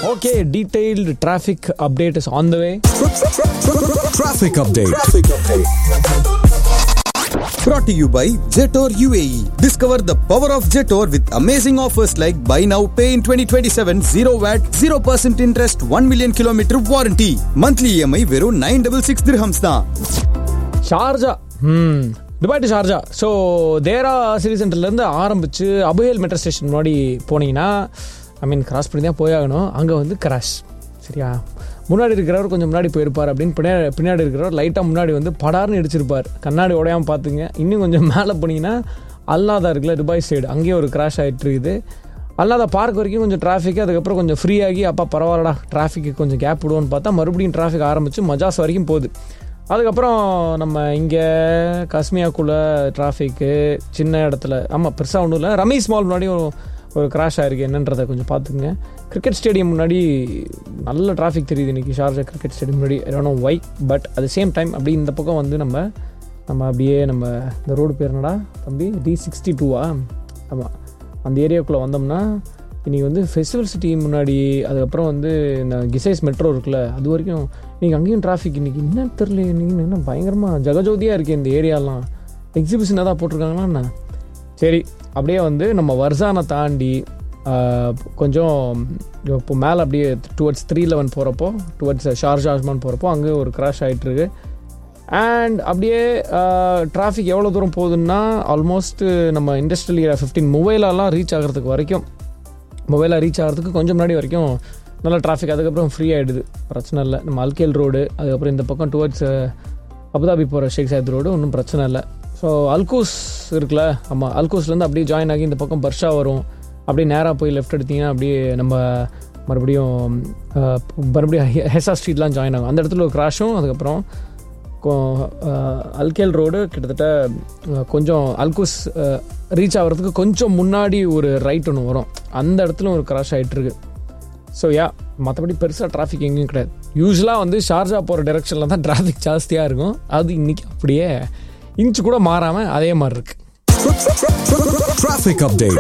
Okay detailed traffic update is on the way Traffic update. Brought to you by Jetor UAE. Discover the power of Jetor with amazing offers like buy now, pay in 2027, 0 VAT, 0% interest, 1 million kilometer warranty. Monthly EMI வெறும் 966 dirhams தான். Sharjah ம் Dubai to Sharjah so Deira city சென்டர்லேருந்து ஆரம்பித்து அபுஹேல் metro station முன்னாடி போனீங்கன்னா ஐ மீன் cross பண்ணி தான் போயாகணும் அங்கே வந்து கிராஷ் சரியா முன்னாடி இருக்கிறவர் கொஞ்சம் முன்னாடி போயிருப்பார் அப்படின்னு பின்னாடி பின்னாடி இருக்கிறவர் லைட்டாக முன்னாடி வந்து படார்னு இடிச்சிருப்பார் கண்ணாடி உடையாமல் பார்த்துங்க இன்னும் கொஞ்சம் மேலே போனீங்கன்னா அல்லாதா இருக்குல்ல துபாய் சைடு அங்கேயும் ஒரு கிராஷ் ஆகிட்டு இருக்குது அல்லாத பார்க் வரைக்கும் கொஞ்சம் டிராஃபிக் அதுக்கப்புறம் கொஞ்சம் ஃப்ரீ ஆகி அப்பா பரவாயில்லடா டிராஃபிக்கு கொஞ்சம் கேப் விடுவோன்னு பார்த்தா மறுபடியும் டிராஃபிக் ஆரம்பித்து மஜாஸ் வரைக்கும் போகுது அதுக்கப்புறம் நம்ம இங்கே காஸ்மியாக்குள்ளே டிராஃபிக்கு சின்ன இடத்துல ஆமாம் பெருசாக ஒன்றும் இல்லை ரமேஷ் மால் முன்னாடி ஒரு ஒரு கிராஷ் ஆயிருக்கு என்னன்றதை கொஞ்சம் பார்த்துங்க கிரிக்கெட் ஸ்டேடியம் முன்னாடி நல்ல டிராஃபிக் தெரியுது இன்றைக்கி ஷார்ஜா கிரிக்கெட் ஸ்டேடியம் முன்னாடி no why but at same time அப்படி இந்த பக்கம் வந்து நம்ம நம்ம அப்படியே நம்ம இந்த ரோடு பேர் என்னடா தம்பி டி சிக்ஸ்டி டூவா ஆமாம் அந்த ஏரியாவுக்குள்ளே வந்தோம்னா இன்றைக்கி வந்து ஃபெஸ்டிவல் சிட்டி முன்னாடி அதுக்கப்புறம் வந்து இந்த கிசைஸ் மெட்ரோ இருக்குல்ல அது வரைக்கும் இன்றைக்கி அங்கேயும் டிராஃபிக் இன்றைக்கி என்ன தெரில இன்றைக்கி என்ன பயங்கரமாக ஜகஜோதியாக இருக்குது இந்த ஏரியாலாம் எக்ஸிபிஷன் ஏதாவது போட்டிருக்காங்களா என்ன சரி அப்படியே வந்து நம்ம வர்சானை தாண்டி ஆஹ், கொஞ்சம் இப்போ மேலே அப்படியே டுவர்ட்ஸ் த்ரீ லெவன் போகிறப்போ டுவர்ட்ஸ் ஷார்ஜா ஆஸ்மான் போகிறப்போ அங்கே ஒரு கிராஷ் ஆகிட்டுருக்கு அண்ட் அப்படியே டிராஃபிக் எவ்வளோ தூரம் போகுதுன்னா ஆல்மோஸ்ட் நம்ம இண்டஸ்ட்ரியல் ஏரியா ஃபிஃப்டீன் மொபைலெல்லாம் ரீச் ஆகிறதுக்கு வரைக்கும் மொபைலாக ரீச் ஆகிறதுக்கு கொஞ்சம் முன்னாடி வரைக்கும் நல்ல டிராஃபிக் அதுக்கப்புறம் ஃப்ரீ ஆகிடுது பிரச்சனை இல்லை நம்ம அல்கேல் ரோடு அதுக்கப்புறம் இந்த பக்கம் டுவர்ட்ஸ் அபுதாபி போகிற ஷேக் சாயத் ரோடு ஒன்றும் பிரச்சனை இல்லை ஸோ அல்கூஸ் இருக்குல்ல ஆமாம் அல்கூஸ்லேருந்து அப்படியே ஜாயின் ஆகி இந்த பக்கம் பர்ஷா வரும் அப்படியே நேராக போய் லெஃப்ட் எடுத்தீங்கன்னா அப்படியே நம்ம மறுபடியும் அஹ், மறுபடியும் ஹெ- ஹெசா ஸ்ட்ரீட்லாம் ஜாயின் ஆகும் அந்த இடத்துல ஒரு கிராஷும் அதுக்கப்புறம் கொ- அஹ், அல்கேல் ரோடு கிட்டத்தட்ட அஹ், கொஞ்சம் அல்கூஸ் ரீச் ஆகிறதுக்கு கொஞ்சம் முன்னாடி ஒரு ரைட் ஒன்று வரும் அந்த இடத்துல ஒரு கிராஷ் ஆகிட்டு இருக்கு ஸோ யா மற்றபடி பெருசாக டிராஃபிக் எங்கேயும் கிடையாது யூஸ்வலாக வந்து ஷார்ஜா போகிற டெரெக்ஷனில் தான் டிராஃபிக் ஜாஸ்தியாக இருக்கும் அது இன்னைக்கு அப்படியே இன்ச்சு கூட மாறாமல் அதே மாதிரி இருக்கு Traffic update.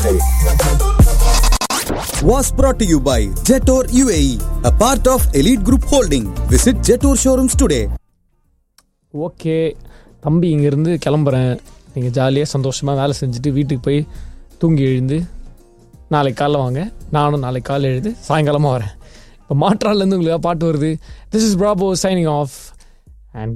Was brought to you by Jetor UAE, a part of Elite Group Holding. Visit Jetor showrooms today. Okay தம்பி இங்கேருந்து கிளம்புறேன் நீங்கள் ஜாலியாக சந்தோஷமாக வேலை செஞ்சுட்டு வீட்டுக்கு போய் தூங்கி எழுந்து நாளைக்கு காலைல வாங்க நானும் நாளைக்கு காலைல எழுது சாயங்காலமாக வரேன் இப்போ மாற்றாலேருந்து உங்களுக்கு பாட்டு வருது this is Prabhu signing of